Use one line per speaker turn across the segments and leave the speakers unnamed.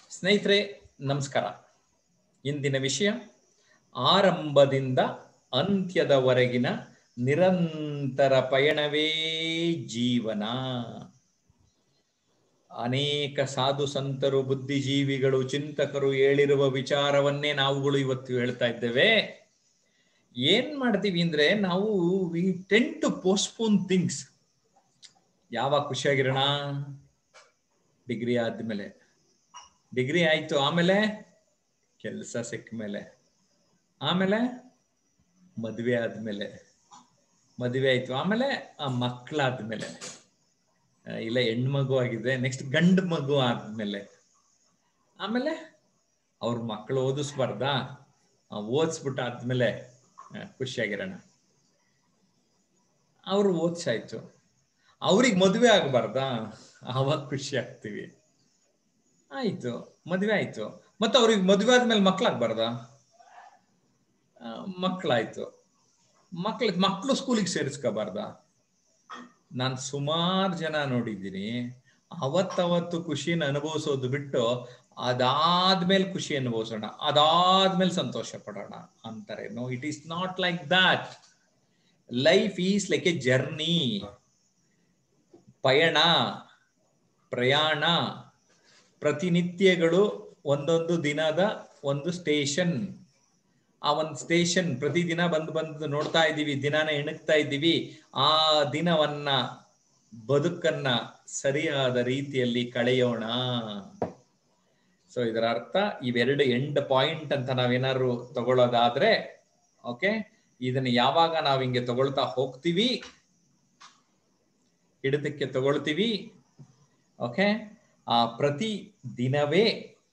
ಸ್ನೇಹಿತರೆ ನಮಸ್ಕಾರ ಇಂದಿನ ವಿಷಯ ಆರಂಭದಿಂದ ಅಂತ್ಯದವರೆಗಿನ ನಿರಂತರ ಪಯಣವೇ ಜೀವನ ಅನೇಕ ಸಾಧು ಸಂತರು ಬುದ್ಧಿಜೀವಿಗಳು ಚಿಂತಕರು ಹೇಳಿರುವ ವಿಚಾರವನ್ನೇ ನಾವುಗಳು ಇವತ್ತು ಹೇಳ್ತಾ ಇದ್ದೇವೆ ಏನ್ ಮಾಡ್ತೀವಿ ಅಂದ್ರೆ ನಾವು we tend to postpone things ಯಾವಾಗ ಖುಷಿಯಾಗಿರೋಣ ಡಿಗ್ರಿ ಆದ್ಮೇಲೆ ಡಿಗ್ರಿ ಆಯ್ತು ಆಮೇಲೆ ಕೆಲಸ ಸಿಕ್ಕ ಮೇಲೆ ಆಮೇಲೆ ಮದುವೆ ಆದ್ಮೇಲೆ ಮದುವೆ ಆಯ್ತು ಆಮೇಲೆ ಆ ಮಕ್ಕಳಾದ್ಮೇಲೆ ಇಲ್ಲ ಹೆಣ್ಮಗು ಆಗಿದೆ ನೆಕ್ಸ್ಟ್ ಗಂಡು ಮಗು ಆದ್ಮೇಲೆ ಆಮೇಲೆ ಅವ್ರ ಮಕ್ಕಳು ಓದಿಸ್ಬಾರ್ದಾ ಓದಿಸ್ಬಿಟ್ಟು ಆದ್ಮೇಲೆ ಖುಷಿಯಾಗಿರೋಣ ಅವ್ರು ಓದ್ಸಾಯ್ತು ಅವ್ರಿಗೆ ಮದುವೆ ಆಗಬಾರ್ದಾ ಅವಾಗ ಖುಷಿ ಆಗ್ತೀವಿ ಆಯ್ತು ಮದುವೆ ಆಯ್ತು ಮತ್ತೆ ಅವ್ರಿಗೆ ಮದುವೆ ಆದ್ಮೇಲೆ ಮಕ್ಳಾಗ್ಬಾರ್ದಾ ಮಕ್ಕಳಾಯ್ತು ಮಕ್ಳ ಮಕ್ಕಳು ಸ್ಕೂಲಿಗೆ ಸೇರಿಸ್ಕೋಬಾರ್ದಾ ನಾನು ಸುಮಾರು ಜನ ನೋಡಿದ್ದೀನಿ ಅವತ್ತವತ್ತು ಖುಷಿನ ಅನುಭವಿಸೋದು ಬಿಟ್ಟು ಅದಾದ್ಮೇಲೆ ಖುಷಿ ಅನುಭವಿಸೋಣ ಅದಾದ್ಮೇಲೆ ಸಂತೋಷ ಪಡೋಣ ಅಂತಾರೆ no it is not like that life is like a journey ಪಯಣ ಪ್ರಯಾಣ ಪ್ರತಿನಿತ್ಯಗಳು ಒಂದೊಂದು ದಿನದ ಒಂದು ಸ್ಟೇಷನ್ ಆ ಒಂದು ಸ್ಟೇಷನ್ ಪ್ರತಿದಿನ ಬಂದು ಬಂದು ನೋಡ್ತಾ ಇದ್ದೀವಿ ದಿನಾನ ಎಣಗ್ತಾ ಇದ್ದೀವಿ ಆ ದಿನವನ್ನ ಬದುಕನ್ನ ಸರಿಯಾದ ರೀತಿಯಲ್ಲಿ ಕಳೆಯೋಣ ಸೊ ಇದರ ಅರ್ಥ ಇವೆರಡು ಎಂಡ್ ಪಾಯಿಂಟ್ ಅಂತ ನಾವೇನಾದ್ರು ತಗೊಳ್ಳೋದಾದ್ರೆ ಓಕೆ ಇದನ್ನ ಯಾವಾಗ ನಾವ್ ಹಿಂಗೆ ತಗೊಳ್ತಾ ಹೋಗ್ತೀವಿ ಹಿಡಿತಕ್ಕೆ ತಗೊಳ್ತೀವಿ ಓಕೆ ಆ ಪ್ರತಿ ದಿನವೇ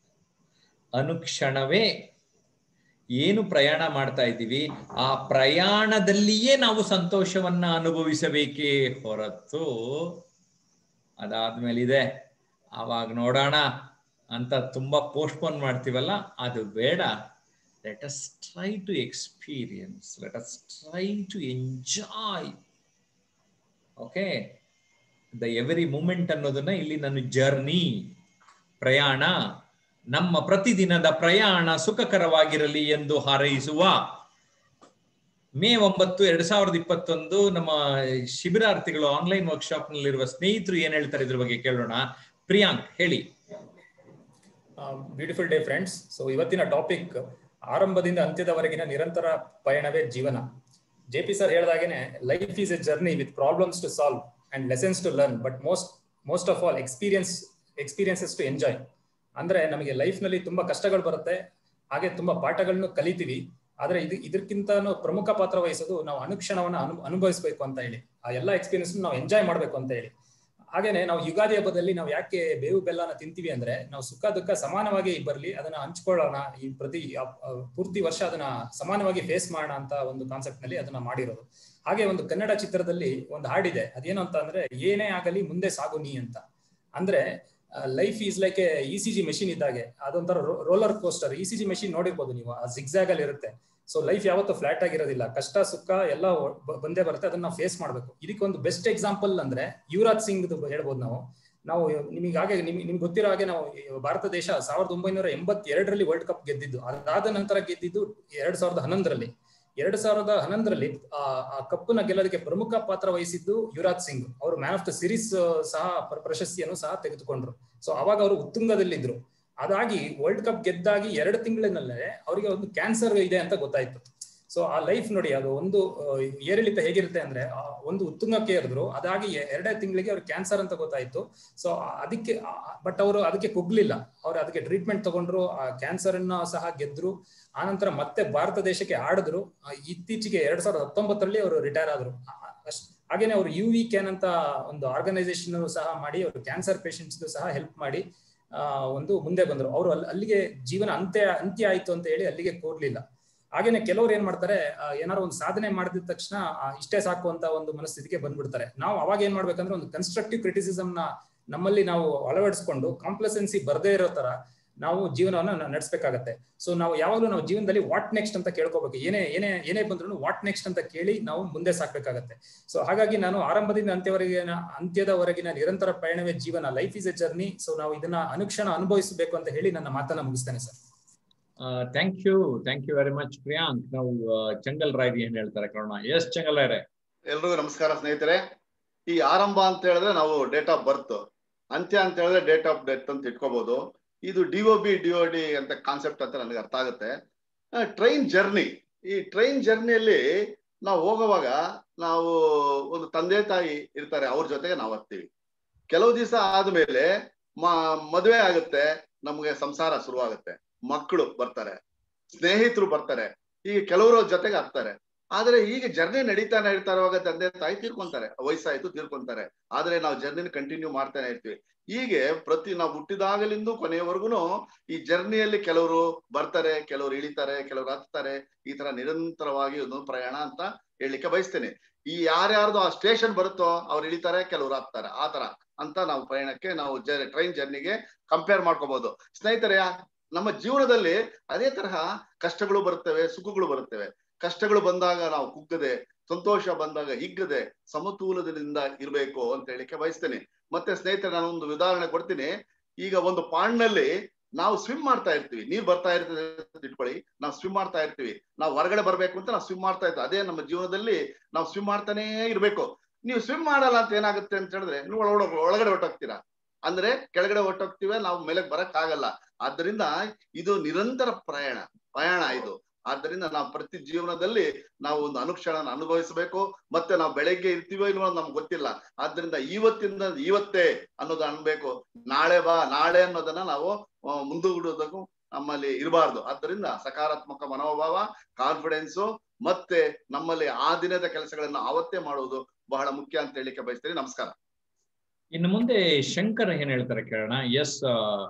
ಅನುಕ್ಷಣವೇ ಏನು ಪ್ರಯಾಣ ಮಾಡ್ತಾ ಇದ್ದೀವಿ ಆ ಪ್ರಯಾಣದಲ್ಲಿಯೇ ನಾವು ಸಂತೋಷವನ್ನ ಅನುಭವಿಸಬೇಕೇ ಹೊರತು ಅದಾದ್ಮೇಲೆ ಇದೆ ಆವಾಗ ನೋಡೋಣ ಅಂತ ತುಂಬಾ ಪೋಸ್ಟ್ಪೋನ್ ಮಾಡ್ತೀವಲ್ಲ ಅದು ಬೇಡ let us try to experience let us try to enjoy okay the every moment ಅನ್ನೋದನ್ನ ಇಲ್ಲಿ ನಾನು ಜರ್ನಿ ಪ್ರಯಾಣ ನಮ್ಮ ಪ್ರತಿದಿನದ ಪ್ರಯಾಣ ಸುಖಕರವಾಗಿರಲಿ ಎಂದು ಹಾರೈಸುವ ಮೇ ಒಂಬತ್ತು ಎರಡ್ ಸಾವಿರದ ಇಪ್ಪತ್ತೊಂದು ನಮ್ಮ ಶಿಬಿರಾರ್ಥಿಗಳು ಆನ್ಲೈನ್ ವರ್ಕ್ಶಾಪ್ ನಲ್ಲಿರುವ ಸ್ನೇಹಿತರು ಏನ್ ಹೇಳ್ತಾರೆ ಇದ್ರ ಬಗ್ಗೆ ಕೇಳೋಣ ಪ್ರಿಯಾಂಕ್ ಹೇಳಿ
ಬ್ಯೂಟಿಫುಲ್ ಡೇ ಫ್ರೆಂಡ್ಸ್ ಸೊ ಇವತ್ತಿನ ಟಾಪಿಕ್ ಆರಂಭದಿಂದ ಅಂತ್ಯದವರೆಗಿನ ನಿರಂತರ ಪಯಣವೇ ಜೀವನ ಜೆ ಪಿ ಸರ್ ಹೇಳಿದಾಗೇನೆ life is a journey with problems to solve and lessons to learn but most most of all experience experiences to enjoy ಅಂದ್ರೆ ನಮಗೆ ಲೈಫ್ ನಲ್ಲಿ ತುಂಬಾ ಕಷ್ಟಗಳು ಬರುತ್ತೆ ಹಾಗೆ ತುಂಬಾ ಪಾಠಗಳನ್ನು ಕಲಿತೀವಿ ಆದ್ರೆ ಇದು ಇದಕ್ಕಿಂತ ಪ್ರಮುಖ ಪಾತ್ರ ವಹಿಸೋದು ನಾವು ಅನುಕ್ಷಣವನ್ನ ಅನು ಅನುಭವಿಸಬೇಕು ಅಂತ ಹೇಳಿ ಆ ಎಲ್ಲಾ ಎಕ್ಸ್ಪೀರಿಯನ್ಸ್ ನಾವು ಎಂಜಾಯ್ ಮಾಡ್ಬೇಕು ಅಂತ ಹೇಳಿ ಹಾಗೇನೆ ನಾವು ಯುಗಾದಿ ಹಬ್ಬದಲ್ಲಿ ನಾವು ಯಾಕೆ ಬೇವು ಬೆಲ್ಲನ ತಿಂತೀವಿ ಅಂದ್ರೆ ನಾವು ಸುಖ ದುಃಖ ಸಮಾನವಾಗಿ ಬರ್ಲಿ ಅದನ್ನ ಹಂಚ್ಕೊಳ್ಳೋಣ ಈ ಪ್ರತಿ ಪೂರ್ತಿ ವರ್ಷ ಅದನ್ನ ಸಮಾನವಾಗಿ ಫೇಸ್ ಮಾಡೋಣ ಅಂತ ಒಂದು ಕಾನ್ಸೆಪ್ಟ್ ನಲ್ಲಿ ಅದನ್ನ ಮಾಡಿರೋದು ಹಾಗೆ ಒಂದು ಕನ್ನಡ ಚಿತ್ರದಲ್ಲಿ ಒಂದು ಹಾಡಿದೆ ಅದೇನು ಅಂತ ಅಂದ್ರೆ ಏನೇ ಆಗಲಿ ಮುಂದೆ ಸಾಗು ನೀ ಅಂತ ಅಂದ್ರೆ life is like a E C G machine ಇದ್ದಾಗೆ ಅದೊಂಥರ roller coaster E C G machine ನೋಡಿರ್ಬೋದು ನೀವು ಆ ಜಿಗ್ಜಾಗ್ ಅಲ್ಲಿ ಇರುತ್ತೆ ಸೊ ಲೈಫ್ ಯಾವತ್ತೂ ಫ್ಲಾಟ್ ಆಗಿರೋದಿಲ್ಲ ಕಷ್ಟ ಸುಖ ಎಲ್ಲ ಬಂದೇ ಬರುತ್ತೆ ಅದನ್ನ ನಾವು ಫೇಸ್ ಮಾಡ್ಬೇಕು ಇದಕ್ಕೆ ಒಂದು ಬೆಸ್ಟ್ ಎಕ್ಸಾಂಪಲ್ ಅಂದ್ರೆ ಯುವರಾಜ್ ಸಿಂಗ್ ಹೇಳ್ಬೋದು ನಾವು ನಾವು ನಿಮಗೆ ಹಾಗೆ ನಿಮ್ಗೆ ನಿಮ್ಗೆ ಗೊತ್ತಿರೋ ಹಾಗೆ ನಾವು ಭಾರತ ದೇಶ ಸಾವಿರದ ಒಂಬೈನೂರ ಎಂಬತ್ತೆರಡರಲ್ಲಿ ವರ್ಲ್ಡ್ ಕಪ್ ಗೆದ್ದಿದ್ದು ಅದಾದ ನಂತರ ಗೆದ್ದಿದ್ದು ಎರಡ್ ಸಾವಿರದ ಹನ್ನೊಂದರಲ್ಲಿ ಎರಡ್ ಸಾವಿರದ ಹನ್ನೊಂದರಲ್ಲಿ ಆ ಕಪ್ಪನ್ನ ಗೆಲ್ಲೋದಕ್ಕೆ ಪ್ರಮುಖ ಪಾತ್ರ ವಹಿಸಿದ್ದು ಯುವರಾಜ್ ಸಿಂಗ್ ಅವರು ಮ್ಯಾನ್ ಆಫ್ ದ ಸಿರೀಸ್ ಸಹ ಪ್ರಶಸ್ತಿಯನ್ನು ಸಹ ತೆಗೆದುಕೊಂಡ್ರು ಸೊ ಅವಾಗ ಅವರು ಉತ್ತುಂಗದಲ್ಲಿದ್ರು ಅದಾಗಿ ವರ್ಲ್ಡ್ ಕಪ್ ಗೆದ್ದಾಗಿ ಎರಡು ತಿಂಗಳಿನಲ್ಲೇ ಅವರಿಗೆ ಒಂದು ಕ್ಯಾನ್ಸರ್ ಇದೆ ಅಂತ ಗೊತ್ತಾಯ್ತು ಸೊ ಆ ಲೈಫ್ ನೋಡಿ ಅದು ಒಂದು ಏರಿಳಿತ ಹೇಗಿರುತ್ತೆ ಅಂದ್ರೆ ಒಂದು ಉತ್ತುಂಗಕ್ಕೆ ಏರಿದ್ರು ಅದಾಗಿ ಎರಡೇ ತಿಂಗಳಿಗೆ ಅವ್ರಿಗೆ ಕ್ಯಾನ್ಸರ್ ಅಂತ ಗೊತ್ತಾಯ್ತು ಸೊ ಅದಕ್ಕೆ ಬಟ್ ಅವರು ಅದಕ್ಕೆ ಕುಗ್ಲಿಲ್ಲ ಅವ್ರು ಅದಕ್ಕೆ ಟ್ರೀಟ್ಮೆಂಟ್ ತಗೊಂಡ್ರು ಆ ಕ್ಯಾನ್ಸರ್ ಅನ್ನ ಸಹ ಗೆದ್ರು ಆನಂತರ ಮತ್ತೆ ಭಾರತ ದೇಶಕ್ಕೆ ಆಡಿದ್ರು ಇತ್ತೀಚೆಗೆ ಎರಡ್ ಸಾವಿರದ ಹತ್ತೊಂಬತ್ತರಲ್ಲಿ ಅವರು ರಿಟೈರ್ ಆದ್ರು ಹಾಗೇನೆ ಅವರು ಯು ವಿ ಕ್ಯಾನ್ ಅಂತ ಒಂದು ಆರ್ಗನೈಸೇಷನ್ ಸಹ ಮಾಡಿ ಅವರು ಕ್ಯಾನ್ಸರ್ ಪೇಷಂಟ್ಸ್ ಸಹ ಹೆಲ್ಪ್ ಮಾಡಿ ಆ ಒಂದು ಮುಂದೆ ಬಂದ್ರು ಅವರು ಅಲ್ಲಿಗೆ ಜೀವನ ಅಂತ್ಯ ಅಂತ್ಯ ಆಯ್ತು ಅಂತ ಹೇಳಿ ಅಲ್ಲಿಗೆ ಕೂರ್ಲಿಲ್ಲ ಹಾಗೇನೆ ಕೆಲವರು ಏನ್ ಮಾಡ್ತಾರೆ ಏನಾದ್ರು ಒಂದು ಸಾಧನೆ ಮಾಡಿದ ತಕ್ಷಣ ಇಷ್ಟೇ ಸಾಕು ಅಂತ ಒಂದು ಮನಸ್ಥಿತಿಗೆ ಬಂದ್ಬಿಡ್ತಾರೆ ನಾವು ಅವಾಗ ಏನ್ ಮಾಡ್ಬೇಕಂದ್ರೆ ಒಂದು ಕನ್ಸ್ಟ್ರಕ್ಟಿವ್ ಕ್ರಿಟಿಸಿಸಮ್ ನ ನಮ್ಮಲ್ಲಿ ನಾವು ಅಳವಡಿಸ್ಕೊಂಡು ಕಾಂಪ್ಲಸೆನ್ಸಿ ಬರ್ದೇ ಇರೋ ತರ ನಾವು ಜೀವನವನ್ನ ನ- ನಡೆಸ್ಬೇಕಾಗತ್ತೆ ಸೊ ನಾವು ಯಾವಾಗಲೂ ನಾವು ಜೀವನದಲ್ಲಿ ವಾಟ್ ನೆಕ್ಸ್ಟ್ ಅಂತ ಕೇಳ್ಕೋಬೇಕು ಏನೇ ಏನೇ ಏನೇ ಬಂದ್ರು ವಾಟ್ ನೆಕ್ಸ್ಟ್ ಅಂತ ಕೇಳಿ ನಾವು ಮುಂದೆ ಸಾಕ್ಬೇಕಾಗತ್ತೆ ಸೊ ಹಾಗಾಗಿ ನಾನು ಆರಂಭದಿಂದ ಅಂತ್ಯವರೆಗಿನ ಅಂತ್ಯದವರೆಗಿನ ನಿರಂತರ ಪಯಣವೇ ಜೀವನ life is a journey so ನಾವು ಇದನ್ನ ಅನುಕ್ಷಣ ಅನುಭವಿಸಬೇಕು ಅಂತ ಹೇಳಿ ನನ್ನ ಮಾತನ್ನ ಮುಗಿಸ್ತೇನೆ sir
thank you thank you very much Priyank ನಾವು ಚಂಗಲ್ ರಾಯ್ರಿ ಏನ್ ಹೇಳ್ತಾರೆ ಕರೋಣ ಎಸ್ ಚಂಗಲ್ ರಾಯ್ರೆ
ಎಲ್ರಿಗೂ ನಮಸ್ಕಾರ ಸ್ನೇಹಿತರೆ ಈ ಆರಂಭ ಅಂತ ಹೇಳಿದ್ರೆ ನಾವು ಡೇಟ್ ಆಫ್ ಬರ್ತ್ ಅಂತ್ಯ ಅಂತ ಹೇಳಿದ್ರೆ ಡೇಟ್ ಆಫ್ ಡೆತ್ ಅಂತ ಇಟ್ಕೋಬಹುದು ಇದು D O B D O D ಅಂತ ಕಾನ್ಸೆಪ್ಟ್ ಅಂತ ನನಗೆ ಅರ್ಥ ಆಗುತ್ತೆ ಟ್ರೈನ್ ಜರ್ನಿ ಈ ಟ್ರೈನ್ ಜರ್ನಿಯಲ್ಲಿ ನಾವು ಹೋಗುವಾಗ ನಾವು ಒಂದು ತಂದೆ ತಾಯಿ ಇರ್ತಾರೆ ಅವ್ರ ಜೊತೆಗೆ ನಾವು ಹತ್ತೀವಿ ಕೆಲವು ದಿವಸ ಆದ್ಮೇಲೆ ಮ ಮದುವೆ ಆಗುತ್ತೆ ನಮ್ಗೆ ಸಂಸಾರ ಶುರುವಾಗುತ್ತೆ ಮಕ್ಕಳು ಬರ್ತಾರೆ ಸ್ನೇಹಿತರು ಬರ್ತಾರೆ ಹೀಗೆ ಕೆಲವರು ಜೊತೆಗೆ ಆಗ್ತಾರೆ ಆದ್ರೆ ಈಗ ಜರ್ನಿ ನಡೀತಾ ನಡೀತಾ ಇರುವಾಗ ತಂದೆ ತಾಯಿ ತೀರ್ಕೊಂತಾರೆ ವಯಸ್ಸಾಯ್ತು ತೀರ್ಕೊಂತಾರೆ ಆದ್ರೆ ನಾವು ಜರ್ನಿನ ಕಂಟಿನ್ಯೂ ಮಾಡ್ತಾನೆ ಇರ್ತೀವಿ ಹೀಗೆ ಪ್ರತಿ ನಾವು ಹುಟ್ಟಿದಾಗಲಿಂದ ಕೊನೆಯವರೆಗೂ ಈ ಜರ್ನಿಯಲ್ಲಿ ಕೆಲವರು ಬರ್ತಾರೆ ಕೆಲವರು ಇಳಿತಾರೆ ಕೆಲವರು ಹತ್ತಾರೆ ಈ ತರ ನಿರಂತರವಾಗಿ ಒಂದು ಪ್ರಯಾಣ ಅಂತ ಹೇಳಲಿಕ್ಕೆ ಬಯಸ್ತೇನೆ ಈ ಯಾರ್ಯಾರ್ದು ಆ ಸ್ಟೇಷನ್ ಬರುತ್ತೋ ಅವ್ರು ಇಳಿತಾರೆ ಕೆಲವರು ಹತ್ತಾರೆ ಆ ತರ ಅಂತ ನಾವು ಪ್ರಯಾಣಕ್ಕೆ ನಾವು ಟ್ರೈನ್ ಜರ್ನಿಗೆ ಕಂಪೇರ್ ಮಾಡ್ಕೋಬಹುದು ಸ್ನೇಹಿತರೆ ನಮ್ಮ ಜೀವನದಲ್ಲಿ ಅದೇ ತರಹ ಕಷ್ಟಗಳು ಬರುತ್ತವೆ ಸುಖಗಳು ಬರುತ್ತವೆ ಕಷ್ಟಗಳು ಬಂದಾಗ ನಾವು ಕುಗ್ಗದೆ ಸಂತೋಷ ಬಂದಾಗ ಹಿಗ್ಗದೆ ಸಮತೋಲನದಿಂದ ಇರಬೇಕು ಅಂತ ಹೇಳಿಕ್ಕೆ ಬಯಸ್ತೇನೆ ಮತ್ತೆ ಸ್ನೇಹಿತರೆ ನಾನು ಒಂದು ಉದಾಹರಣೆ ಕೊಡ್ತೀನಿ ಈಗ ಒಂದು ಪಾಂಡ್ನಲ್ಲಿ ನಾವು ಸ್ವಿಮ್ ಮಾಡ್ತಾ ಇರ್ತೀವಿ ನೀರ್ ಬರ್ತಾ ಇರ್ತದೆ ಅಂತ ಇಟ್ಕೊಳ್ಳಿ ನಾವು ಸ್ವಿಮ್ ಮಾಡ್ತಾ ಇರ್ತೀವಿ ನಾವು ಹೊರಗಡೆ ಬರ್ಬೇಕು ಅಂತ ನಾವು ಸ್ವಿಮ್ ಮಾಡ್ತಾ ಇರ್ತೀವಿ ಅದೇ ನಮ್ಮ ಜೀವನದಲ್ಲಿ ನಾವು ಸ್ವಿಮ್ ಮಾಡ್ತಾನೇ ಇರ್ಬೇಕು ನೀವು ಸ್ವಿಮ್ ಮಾಡಲ್ಲ ಅಂತ ಏನಾಗುತ್ತೆ ಅಂತ ಹೇಳಿದ್ರೆ ನೀವು ಒಳಗಡೆ ಒಳಗಡೆ ಹೊಟ್ಟೋಗ್ತೀರಾ ಅಂದ್ರೆ ಕೆಳಗಡೆ ಹೊಟ್ಟೋಗ್ತೀವಿ ನಾವು ಮೇಲೆ ಬರಕ್ ಆಗಲ್ಲ ಆದ್ದರಿಂದ ಇದು ನಿರಂತರ ಪ್ರಯಾಣ ಪ್ರಯಾಣ ಇದು ಆದ್ದರಿಂದ ನಾವು ಪ್ರತಿ ಜೀವನದಲ್ಲಿ ನಾವು ಒಂದು ಅನುಕ್ಷಣ ಅನುಭವಿಸಬೇಕು ಮತ್ತೆ ನಾವು ಬೆಳಗ್ಗೆ ಇರ್ತೀವೋ ಇಲ್ವೋ ನಮ್ಗೆ ಗೊತ್ತಿಲ್ಲ ಆದ್ರಿಂದ ಇವತ್ತಿಂದ ಇವತ್ತೇ ಅನ್ನೋದು ಅನ್ಬೇಕು ನಾಳೆ ಬಾ ನಾಳೆ ಅನ್ನೋದನ್ನ ನಾವು ಮುಂದೂಡುವುದಕ್ಕೂ ನಮ್ಮಲ್ಲಿ ಇರಬಾರ್ದು ಆದ್ದರಿಂದ ಸಕಾರಾತ್ಮಕ ಮನೋಭಾವ ಕಾನ್ಫಿಡೆನ್ಸು ಮತ್ತೆ ನಮ್ಮಲ್ಲಿ ಆ ದಿನದ ಕೆಲಸಗಳನ್ನ ಆವತ್ತೇ ಮಾಡುವುದು ಬಹಳ ಮುಖ್ಯ ಅಂತ ಹೇಳಿಕ್ಕೆ ಬಯಸ್ತೇನೆ ನಮಸ್ಕಾರ
ಇನ್ನು ಮುಂದೆ ಶಂಕರ್ ಏನ್ ಹೇಳ್ತಾರೆ ಕೇಳೋಣ ಎಸ್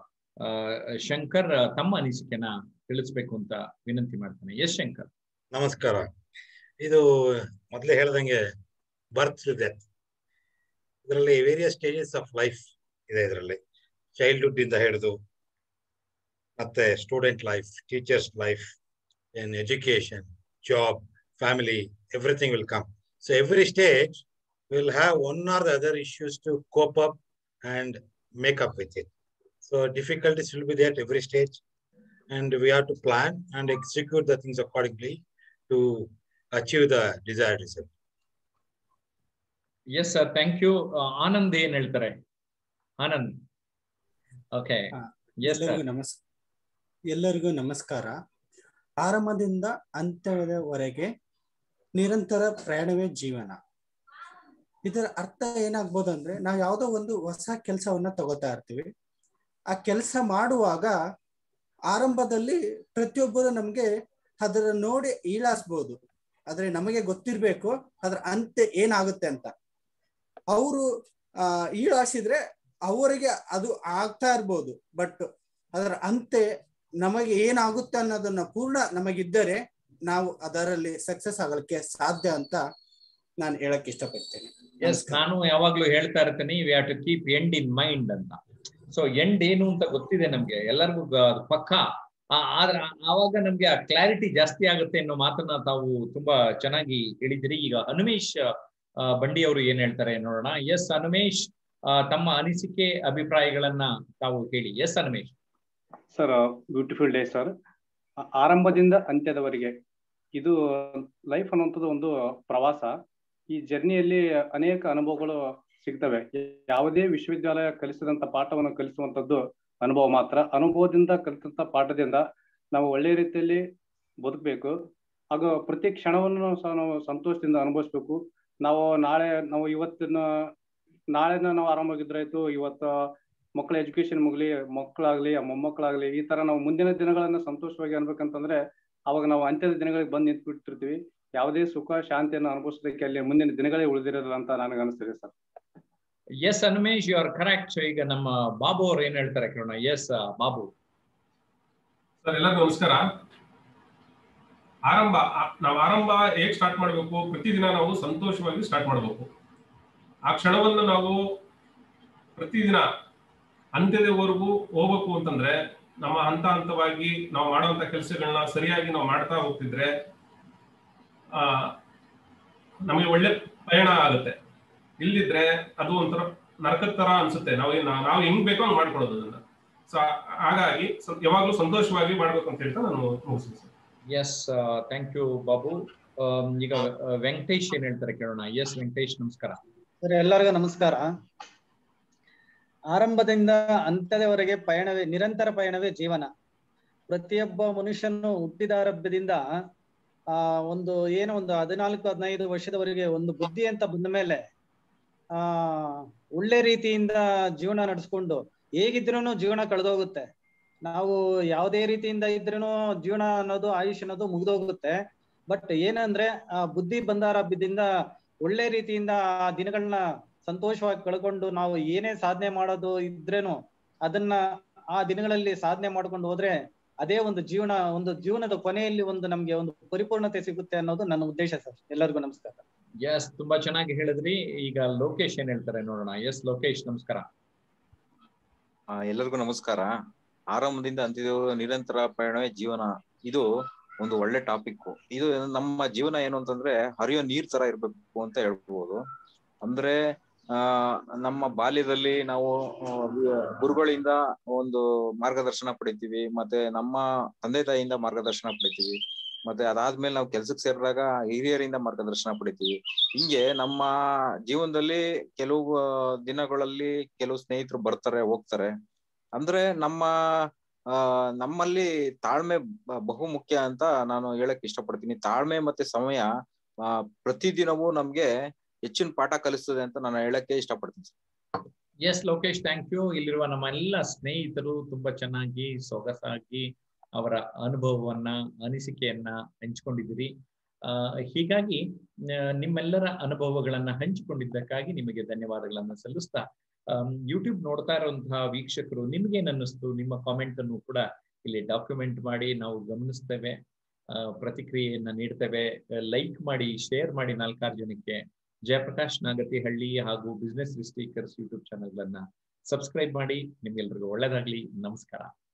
ಶಂಕರ್ ತಮ್ಮ ಅನಿಸಿಕೆನ ತಿಳಿಸ್ಬೇಕು ಅಂತ ವಿನಂತಿ ಮಾಡ್ತಾನೆ ಎಸ್ ಶಂಕರ್
ನಮಸ್ಕಾರ ಇದು ಮೊದಲೇ ಹೇಳ್ದಂಗೆ ಬರ್ತ್ ಟು ಡೆತ್ ಇದರಲ್ಲಿ ವೇರಿಯಸ್ ಸ್ಟೇಜಸ್ ಆಫ್ ಲೈಫ್ ಇದೆ ಇದರಲ್ಲಿ ಚೈಲ್ಡ್ಹುಡ್ ಇಂದ ಹಿಡಿದು ಮತ್ತೆ student life teachers life in education job family everything will come so every stage will have one or the other issues to cope up and make up with it so difficulties will be there at every stage and we have to plan and execute the things accordingly to achieve the desired result.
Yes sir thank you Anand ಏನ್ ಹೇಳ್ತಾರೆ Anand okay yes
ಎಲ್ಲರಿಗೂ ನಮಸ್ ಎಲ್ಲರಿಗೂ ನಮಸ್ಕಾರ ಆರಂಭದಿಂದ ಅಂತ್ಯದವರೆಗೆ ನಿರಂತರ ಪ್ರಯಾಣವೇ ಜೀವನ ಇದರ ಅರ್ಥ ಏನಾಗ್ಬೋದು ಅಂದ್ರೆ ನಾವು ಯಾವುದೋ ಒಂದು ಹೊಸ ಕೆಲಸವನ್ನ ತಗೋತಾ ಇರ್ತೀವಿ ಆ ಕೆಲಸ ಮಾಡುವಾಗ ಆರಂಭದಲ್ಲಿ ಪ್ರತಿಯೊಬ್ಬರು ನಮ್ಗೆ ಅದರ ನೋಡಿ ಈಳಾಸ್ಬೋದು ಆದ್ರೆ ನಮಗೆ ಗೊತ್ತಿರ್ಬೇಕು ಅದ್ರ ಅಂತ್ಯ ಏನಾಗುತ್ತೆ ಅಂತ ಅವರು ಆ ಈಳಾಸಿದ್ರೆ ಅವರಿಗೆ ಅದು ಆಗ್ತಾ ಇರ್ಬೋದು ಬಟ್ ಅದರ ಅಂತ್ಯ ನಮಗೆ ಏನಾಗುತ್ತೆ ಅನ್ನೋದನ್ನ ಪೂರ್ಣ ನಮಗಿದ್ದರೆ ನಾವು ಅದರಲ್ಲಿ ಸಕ್ಸಸ್ ಆಗಲಿಕ್ಕೆ ಸಾಧ್ಯ ಅಂತ ನಾನು ಹೇಳಕ್ ಇಷ್ಟಪಡ್ತೇನೆ
ಎಸ್ ನಾನು ಯಾವಾಗ್ಲೂ ಹೇಳ್ತಾ ಇರ್ತೇನೆ we have to keep end in mind ಅಂತ ಸೊ ಎಂಡ್ ಏನು ಅಂತ ಗೊತ್ತಿದೆ ನಮ್ಗೆ ಎಲ್ಲರಿಗೂ ಪಕ್ಕ ಆದ್ರೆ ಆವಾಗ ನಮ್ಗೆ ಆ ಕ್ಲಾರಿಟಿ ಜಾಸ್ತಿ ಆಗುತ್ತೆ ಅನ್ನೋ ಮಾತನ್ನ ತಾವು ತುಂಬಾ ಚೆನ್ನಾಗಿ ಹೇಳಿದಿರಿ ಈಗ ಹನುಮೇಶ್ ಬಂಡಿ ಅವರು ಏನ್ ಹೇಳ್ತಾರೆ ನೋಡೋಣ ಎಸ್ ಹನುಮೇಶ್ ತಮ್ಮ ಅನಿಸಿಕೆ ಅಭಿಪ್ರಾಯಗಳನ್ನ ತಾವು ಹೇಳಿ yes Hanumesh
sir beautiful day sir ಆರಂಭದಿಂದ ಅಂತ್ಯದವರೆಗೆ ಇದು ಲೈಫ್ ಅನ್ನುವಂಥದ್ದು ಒಂದು ಪ್ರವಾಸ ಈ ಜರ್ನಿಯಲ್ಲಿ ಅನೇಕ ಅನುಭವಗಳು ಸಿಗ್ತವೆ ಯಾವುದೇ ವಿಶ್ವವಿದ್ಯಾಲಯ ಕಲಿಸಿದಂತ ಪಾಠವನ್ನು ಕಲಿಸುವಂತದ್ದು ಅನುಭವ ಮಾತ್ರ ಅನುಭವದಿಂದ ಕಲಿತಂತ ಪಾಠದಿಂದ ನಾವು ಒಳ್ಳೆಯ ರೀತಿಯಲ್ಲಿ ಬದುಕಬೇಕು ಹಾಗೂ ಪ್ರತಿ ಕ್ಷಣವನ್ನು ಸಹ ನಾವು ಸಂತೋಷದಿಂದ ಅನುಭವಿಸ್ಬೇಕು ನಾವು ನಾಳೆ ನಾವು ಇವತ್ತಿನ ನಾಳೆನ ನಾವು ಆರಾಮಾಗಿದ್ರಾಯ್ತು ಇವತ್ತು ಮಕ್ಕಳ ಎಜುಕೇಶನ್ ಮುಗ್ಲಿ ಮಕ್ಕಳಾಗ್ಲಿ ಮೊಮ್ಮಕ್ಕಳಾಗ್ಲಿ ಈ ತರ ನಾವು ಮುಂದಿನ ದಿನಗಳನ್ನ ಸಂತೋಷವಾಗಿ ಅನ್ಬೇಕಂತಂದ್ರೆ ಅವಾಗ ನಾವು ಅಂತ್ಯದ ದಿನಗಳಿಗೆ ಬಂದು ನಿಂತ್ಬಿಟ್ಟಿರ್ತೀವಿ ಯಾವುದೇ ಸುಖ ಶಾಂತಿಯನ್ನು ಅನುಭವಿಸೋದಕ್ಕೆ ಅಲ್ಲಿ ಮುಂದಿನ ದಿನಗಳೇ ಉಳಿದಿರೋದಿಲ್ಲ ಅಂತ ನನಗೆ ಅನಿಸ್ತಿದೆ sir
yes Hanumesh you are correct ಈಗ ನಮ್ಮ ಬಾಬು ಅವ್ರು ಏನ್ ಹೇಳ್ತಾರೆ ಕೇಳೋಣ ಎಸ್ ಬಾಬು
ಸರ್ ಎಲ್ಲರಿಗೂ ನಮಸ್ಕಾರ ಆರಂಭ ನಾವು ಆರಂಭ ಹೇಗ್ ಸ್ಟಾರ್ಟ್ ಮಾಡಬೇಕು ಪ್ರತಿದಿನ ನಾವು ಸಂತೋಷವಾಗಿ ಸ್ಟಾರ್ಟ್ ಮಾಡಬೇಕು ಆ ಕ್ಷಣವನ್ನು ನಾವು ಪ್ರತಿದಿನ ಅಂತ್ಯದವರೆಗೂ ಹೋಗ್ಬೇಕು ಅಂತಂದ್ರೆ ನಮ್ಮ ಹಂತ ಹಂತವಾಗಿ ನಾವು ಮಾಡುವಂತ ಕೆಲಸಗಳನ್ನ ಸರಿಯಾಗಿ ನಾವು ಮಾಡ್ತಾ ಹೋಗ್ತಿದ್ರೆ ಆ ನಮಗೆ ಒಳ್ಳೆ ಪಯಣ ಆಗುತ್ತೆ ಇಲ್ಲಿದ್ರೆ ಅದು ಒಂಥರ ನರಕದ ತರ ಅನ್ಸುತ್ತೆ ನಾವು ನಾವು ಹೆಂಗ್ ಬೇಕೋ ಹಂಗ್ ಮಾಡ್ಕೊಳ್ಳೋದು ಅದನ್ನ ಸೊ ಹಾಗಾಗಿ ಸ- ಯಾವಾಗ್ಲೂ ಸಂತೋಷವಾಗಿ ಮಾಡ್ಬೇಕು ಅಂತ ಹೇಳ್ತಾ ನಾನು ಮುಗಿಸ್ತೀನಿ sir
yes thank you Babu ಆಮ್, ಈಗ ಆ, ವೆಂಕಟೇಶ್ ಏನ್ ಹೇಳ್ತಾರೆ ಕೇಳೋಣ ಎಸ್ ವೆಂಕಟೇಶ್ ನಮಸ್ಕಾರ
ಸರ್ ಎಲ್ಲರಿಗೂ ನಮಸ್ಕಾರ ಆರಂಭದಿಂದ ಅಂತ್ಯದವರೆಗೆ ಪಯಣವೇ ನಿರಂತರ ಪಯಣವೇ ಜೀವನ ಪ್ರತಿಯೊಬ್ಬ ಮನುಷ್ಯನು ಹುಟ್ಟಿದಾರಭ್ಯದಿಂದ ಆ ಒಂದು ಏನೋ ಒಂದು ಹದಿನಾಲ್ಕು ಹದಿನೈದು ವರ್ಷದವರೆಗೆ ಒಂದು ಬುದ್ಧಿ ಅಂತ ಬಂದ ಮೇಲೆ ಆ ಒಳ್ಳೆ ರೀತಿಯಿಂದ ಜೀವನ ನಡೆಸ್ಕೊಂಡು ಹೇಗಿದ್ರೂ ಜೀವನ ಕಳೆದೋಗುತ್ತೆ ನಾವು ಯಾವುದೇ ರೀತಿಯಿಂದ ಇದ್ರೂ ಜೀವನ ಅನ್ನೋದು ಆಯುಷ್ ಅನ್ನೋದು ಮುಗ್ದೋಗುತ್ತೆ ಬಟ್ ಏನಂದ್ರೆ ಆ ಬುದ್ಧಿ ಬಂದಾರಭ್ಯದಿಂದ ಒಳ್ಳೆ ರೀತಿಯಿಂದ ಆ ದಿನಗಳನ್ನ ಸಂತೋಷವಾಗಿ ಕಳ್ಕೊಂಡು ನಾವು ಏನೇ ಸಾಧನೆ ಮಾಡೋದು ಇದ್ರೇನು ಅದನ್ನ ಆ ದಿನಗಳಲ್ಲಿ ಸಾಧನೆ ಮಾಡ್ಕೊಂಡು ಹೋದ್ರೆ ಅದೇ ಒಂದು ಜೀವನ ಒಂದು ಜೀವನದ ಕೊನೆಯಲ್ಲಿ ಒಂದು ನಮ್ಗೆ ಒಂದು ಪರಿಪೂರ್ಣತೆ ಸಿಗುತ್ತೆ ಅನ್ನೋದು ನನ್ನ ಉದ್ದೇಶ ಸರ್ ಎಲ್ಲರಿಗೂ ನಮಸ್ಕಾರ
ಎಸ್ ತುಂಬಾ ಚೆನ್ನಾಗಿ ಹೇಳಿದ್ರಿ ಈಗ ಲೋಕೇಶ್ ಏನ್ ಹೇಳ್ತಾರೆ ನೋಡೋಣ ಎಸ್ ಲೋಕೇಶ್ ನಮಸ್ಕಾರ
ಆ, ಎಲ್ಲರಿಗೂ ನಮಸ್ಕಾರ ಆರಂಭದಿಂದ ಅಂತ್ಯದವರೆಗೂ ನಿರಂತರ ಪಯಣವೇ ಜೀವನ ಇದು ಒಂದು ಒಳ್ಳೆ ಟಾಪಿಕ್ ಇದು ನಮ್ಮ ಜೀವನ ಏನು ಅಂತಂದ್ರೆ ಹರಿಯೋ ನೀರ್ ತರ ಇರ್ಬೇಕು ಅಂತ ಹೇಳ್ಬೋದು ಅಂದ್ರೆ ಆ ನಮ್ಮ ಬಾಲ್ಯದಲ್ಲಿ ನಾವು ಆ, ಗುರುಗಳಿಂದ ಒಂದು ಮಾರ್ಗದರ್ಶನ ಪಡಿತೀವಿ ಮತ್ತೆ ನಮ್ಮ ತಂದೆ ತಾಯಿಯಿಂದ ಮಾರ್ಗದರ್ಶನ ಪಡಿತೀವಿ ಮತ್ತೆ ಅದಾದ್ಮೇಲೆ ನಾವು ಕೆಲ್ಸಕ್ಕೆ ಸೇರಿದಾಗ ಹಿರಿಯರಿಂದ ಮಾರ್ಗದರ್ಶನ ಪಡಿತೀವಿ ಹಿಂಗೆ ನಮ್ಮ ಜೀವನದಲ್ಲಿ ಕೆಲವು ಆ, ದಿನಗಳಲ್ಲಿ ಕೆಲವು ಸ್ನೇಹಿತರು ಬರ್ತಾರೆ ಹೋಗ್ತಾರೆ ಅಂದ್ರೆ ನಮ್ಮ ಆ ನಮ್ಮಲ್ಲಿ ತಾಳ್ಮೆ ಬ- ಬಹು ಮುಖ್ಯ ಅಂತ ನಾನು ಹೇಳಕ್ ಇಷ್ಟಪಡ್ತೀನಿ ತಾಳ್ಮೆ ಮತ್ತೆ ಸಮಯ ಆ ಪ್ರತಿದಿನವೂ ನಮ್ಗೆ ಹೆಚ್ಚಿನ ಪಾಠ ಕಲಿಸ್ತದೆ ಅಂತ ನಾನು ಹೇಳಕ್ಕೆ ಇಷ್ಟಪಡ್ತೀನಿ
ಎಸ್ ಲೋಕೇಶ್ ಥ್ಯಾಂಕ್ ಯು ಇಲ್ಲಿರುವ ನಮ್ಮ ಎಲ್ಲ ಸ್ನೇಹಿತರು ತುಂಬಾ ಚೆನ್ನಾಗಿ ಸೊಗಸಾಗಿ ಅವರ ಅನುಭವವನ್ನ ಅನಿಸಿಕೆಯನ್ನ ಹಂಚಿಕೊಂಡಿದ್ದೀರಿ ಆ, ಹೀಗಾಗಿ ಆ, ನಿಮ್ಮೆಲ್ಲರ ಅನುಭವಗಳನ್ನ ಹಂಚಿಕೊಂಡಿದ್ದಕ್ಕಾಗಿ ನಿಮಗೆ ಧನ್ಯವಾದಗಳನ್ನ ಸಲ್ಲಿಸ್ತಾ ಯೂಟ್ಯೂಬ್ ನೋಡ್ತಾ ಇರುವಂತಹ ವೀಕ್ಷಕರು ನಿಮ್ಗೇನ್ ಅನ್ನಿಸ್ತು ನಿಮ್ಮ ಕಾಮೆಂಟ್ ಅನ್ನು ಕೂಡ ಇಲ್ಲಿ ಡಾಕ್ಯುಮೆಂಟ್ ಮಾಡಿ ನಾವು ಗಮನಿಸ್ತೇವೆ ಆ, ಪ್ರತಿಕ್ರಿಯೆಯನ್ನ ನೀಡ್ತೇವೆ ಲೈಕ್ ಮಾಡಿ ಶೇರ್ ಮಾಡಿ ನಾಲ್ಕಾರು ಜನಕ್ಕೆ ಜಯಪ್ರಕಾಶ್ ನಾಗತಿಹಳ್ಳಿ ಹಾಗೂ ಬಿಸ್ನೆಸ್ ಸ್ಪೀಕರ್ಸ್ ಯೂಟ್ಯೂಬ್ ಚಾನೆಲ್ಗಳನ್ನ ಸಬ್ಸ್ಕ್ರೈಬ್ ಮಾಡಿ ನಿಮ್ಗೆಲ್ರಿಗೂ ಒಳ್ಳೇದಾಗ್ಲಿ ನಮಸ್ಕಾರ